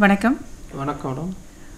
வணக்கம் வணக்கம் மேடம்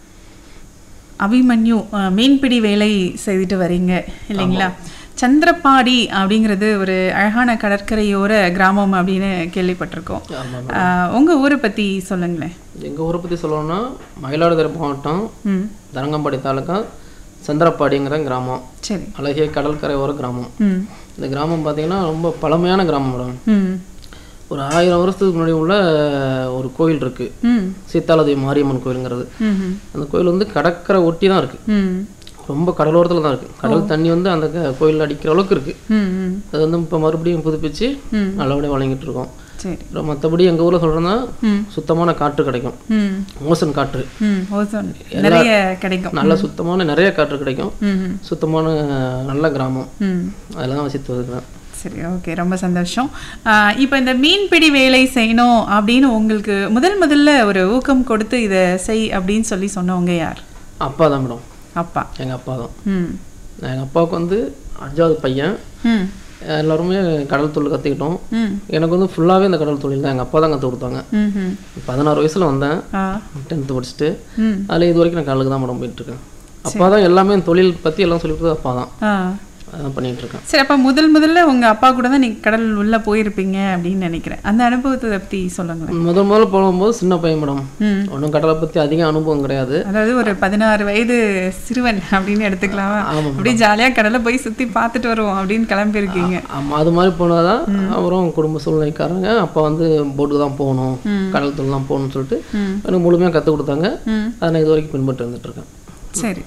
அபிமன்யு அஹ், மீன்பிடி வேலை செய்துட்டு வரீங்க இல்லைங்களா சந்திரப்பாடி அப்படிங்கிறது ஒரு அழகான கடற்கரையோர கிராமம் அப்படின்னு கேள்விப்பட்டிருக்கோம் ஆமாம் அஹ், உங்க ஊரை பத்தி சொல்லுங்களேன் எங்கள் ஊரை பற்றி சொல்லணும்னா மயிலாடுதுறை மாவட்டம் ம் தரங்கம்பாடி தாலுக்கா சந்திரப்பாடிங்கிற கிராமம் சரி அழகிய கடற்கரை ஓர கிராமம் ம் இந்த கிராமம் பார்த்தீங்கன்னா ரொம்ப பழமையான கிராமம் மேடம் ம் ஒரு ஆயிரம் வருஷத்துக்கு முன்னாடி உள்ள ஒரு கோயில் இருக்குது ம் சீத்தாலதேவி மாரியம்மன் கோயிலுங்கிறது ம் ம் அந்த கோயில் வந்து கடற்கரை ஒட்டி தான் இருக்குது ம் ரொம்ப கடலோரத்தில் தான் இருக்குது கடல் தண்ணி வந்து அந்த க- கோயில்ல அடிக்கிற அளவுக்கு இருக்குது ம் ம் அது வந்து இப்போ மறுபடியும் புதுப்பிச்சு ம். நல்லபடியாக வழங்கிட்டு இருக்கோம் சரி அப்புறம் மற்றபடி எங்கள் ஊரில் சொல்கிறோன்னா ம் சுத்தமான காற்று கிடைக்கும் ம் ஓசன் காற்று ம் ஓசோன் நிறைய கிடைக்கும் நல்ல சுத்தமான நிறைய காற்று கிடைக்கும் ம் ம் சுத்தமான நல்ல கிராமம் ம் அதில் தான் வசித்து வருகிறேன் சரி ஓகே ரொம்ப சந்தோஷம் ஆஹ் இப்போ இந்த மீன்பிடி வேலை செய்யணும் அப்படின்னு உங்களுக்கு முதல் முதல்ல ஒரு ஊக்கம் கொடுத்து இதை செய் அப்படின்னு சொல்லி சொன்னவங்க யார் அப்பா தான் மேடம் அப்பா எங்கள் அப்பா தான் ம் எங்கள் அப்பாவுக்கு வந்து அஞ்சாவது பையன் ம் எல்லாருமே கடல் தொழில் கற்றுக்கிட்டோம் ம் எனக்கு வந்து ஃபுல்லாகவே இந்த கடல் தொழில் தான் எங்கள் அப்பா தான் கற்றுக் கொடுத்தாங்க ம் ம் பதினாறு வயசில் வந்தேன் ஆ டென்த்து படிச்சுட்டு ம் அதில் இது வரைக்கும் நான் கடலுக்கு தான் மேடம் போயிட்டுருக்கேன் அப்பா தான் எல்லாமே தொழில் பற்றி எல்லாம் சொல்லிக் கொடுத்தது அப்பா தான் ஆ அதான் பண்ணிகிட்டு இருக்கேன் சரி அப்போ முதல் முதல்ல உங்கள் அப்பா கூட தான் நீங்கள் கடல் உள்ளே போயிருப்பீங்க அப்படின்னு நினைக்கிறேன் அந்த அனுபவத்தை பற்றி சொல்லுங்களேன் முதல் முதல்ல போகும்போது சின்ன பையன் மேடம் ம் ஒன்றும் கடலை பற்றி அதிக அனுபவம் கிடையாது அதாவது ஒரு பதினாறு வயது சிறுவன் அப்படின்னு எடுத்துக்கலாமா ஆமாம் அப்படியே ஜாலியாக கடலை போய் சுற்றி பார்த்துட்டு வருவோம் அப்படின்னு கிளம்பியிருக்கீங்க ஆமாம் அது மாதிரி போனால் தான் அப்புறம் குடும்ப சூழ்நிலைக்காரங்க அப்பா வந்து போட்டுக்கு தான் போகணும் கடல் தொழில் தான் போகணும்னு சொல்லிட்டு ம் எனக்கு முழுமையாக கற்றுக் கொடுத்தாங்க ம் அதை நான் இது வரைக்கும் பின்பற்றி வந்துட்டு இருக்கேன் சரி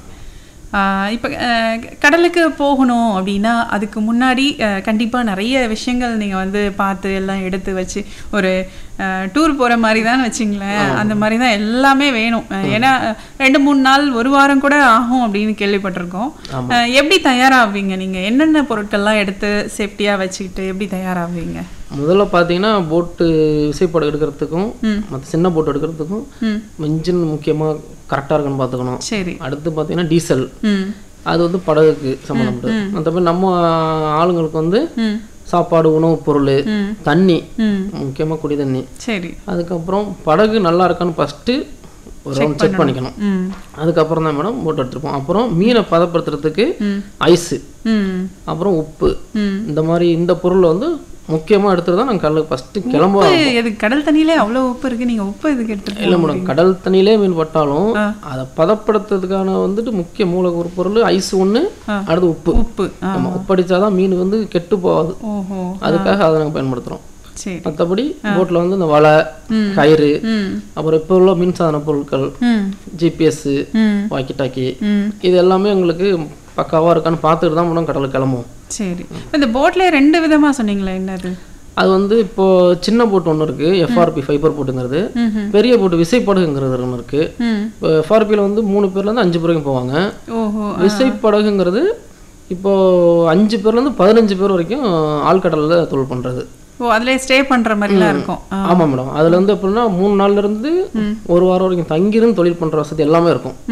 இப்போ கடலுக்கு போகணும் அப்படின்னா அதுக்கு முன்னாடி கண்டிப்பாக நிறைய விஷயங்கள் நீங்கள் வந்து பார்த்து எல்லாம் எடுத்து வச்சு ஒரு டூர் போகிற மாதிரி தான் வச்சிங்களேன் அந்த மாதிரி தான் எல்லாமே வேணும் அஹ், ஏன்னா அஹ், ரெண்டு மூணு நாள் ஒரு வாரம் கூட ஆகும் அப்படின்னு கேள்விப்பட்டிருக்கோம் அஹ், எப்படி தயாராகுவீங்க நீங்கள் என்னென்ன பொருட்கள்லாம் எடுத்து சேஃப்டியாக வச்சுக்கிட்டு எப்படி தயாராகுவீங்க முதல்ல பார்த்தீங்கன்னா போட்டு விசைப்படம் எடுக்கிறதுக்கும் ம். மற்ற சின்ன போட்டு எடுக்கிறதுக்கும் ம் இன்ஜின் முக்கியமாக கரெக்டாக இருக்குன்னு பார்த்துக்கணும் சரி அடுத்து பார்த்தீங்கன்னா டீசல் ம் அது வந்து படகுக்கு சம்மந்தப்பட்டது மற்றபடி நம்ம ஆளுங்களுக்கு வந்து ம் சாப்பாடு உணவுப் பொருள் ம் தண்ணி ம் முக்கியமாக குடி தண்ணி சரி அதுக்கப்புறம் படகு நல்லா இருக்கான்னு ஃபஸ்ட்டு ஒரு ரவுண்ட் செக் பண்ணிக்கணும் ம் அதுக்கப்புறம் தான் மேடம் போட் எடுத்துருப்போம் அப்புறம் மீனை பதப்படுத்துறதுக்கு ம் ஐஸு ம் அப்புறம் உப்பு ம் இந்த மாதிரி இந்த பொருளை வந்து முக்கியமாக எடுத்துட்டு தான் நாங்கள் கடலுக்கு ஃபஸ்ட்டு கிளம்புவோம் உப்பு எது கடல் தண்ணியிலே அவ்வளோ உப்பு இருக்கு நீங்க உப்பு எதுக்கு எடுத்துட்டு இல்லை மேடம் கடல் தண்ணியிலே மீன் பட்டாலும் ஆ. அதை பதப்படுத்துறதுக்கான வந்துட்டு முக்கிய மூலக்கூறு பொருள் ஐஸ் ஒன்று ஆ. அடுத்து உப்பு உப்பு ஆ ஆமாம் உப்பு அடிச்சாதான் மீன் வந்து கெட்டு போகாது ஓஹோ அதுக்காக அதை நாங்கள் பயன்படுத்துகிறோம் சரி மற்றபடி போட்டில் வந்து இந்த வலை ம். கயிறு ம் அப்புறம் இப்போ உள்ள மின்சாதன பொருட்கள் ம் ஜிபிஎஸ்ஸு ம் வாக்கி டாக்கி ம் இது எல்லாமே எங்களுக்கு பக்காவாக இருக்கான்னு பார்த்துட்டு தான் மேடம் கடலுக்கு கிளம்புவோம் சரி இந்த போட்ல ரெண்டு விதமா சொன்னீங்களே என்னது அது வந்து இப்போ சின்ன போட் ஒன்று இருக்கு எஃப்ஆர்பி ஃபைபர் போட்டுங்கிறது ம் பெரிய போட்டு விசைப்படகுங்கிறது ஒன்று இருக்கு ம் இப்போ எஃப்ஆர்பியில் வந்து மூணு பேர்லேருந்து அஞ்சு பேர் வரைக்கும் போவாங்க ஓஹோ விசைப்படகுங்கிறது இப்போ அஞ்சு பேர்லேருந்து பதினஞ்சு பேர் வரைக்கும் ஆழ்கடலில் தொழில் பண்ணுறது ஓ அதுலயே ஸ்டே பண்ற மாதிரிலாம் இருக்கும் ஆ. ஆமாம் மேடம் அதில் வந்து எப்படின்னா மூணு நாள்ல இருந்து ஒரு வாரம் வரைக்கும் தங்கியிருந்து தொழில் பண்ணுற வசதி எல்லாமே இருக்கும்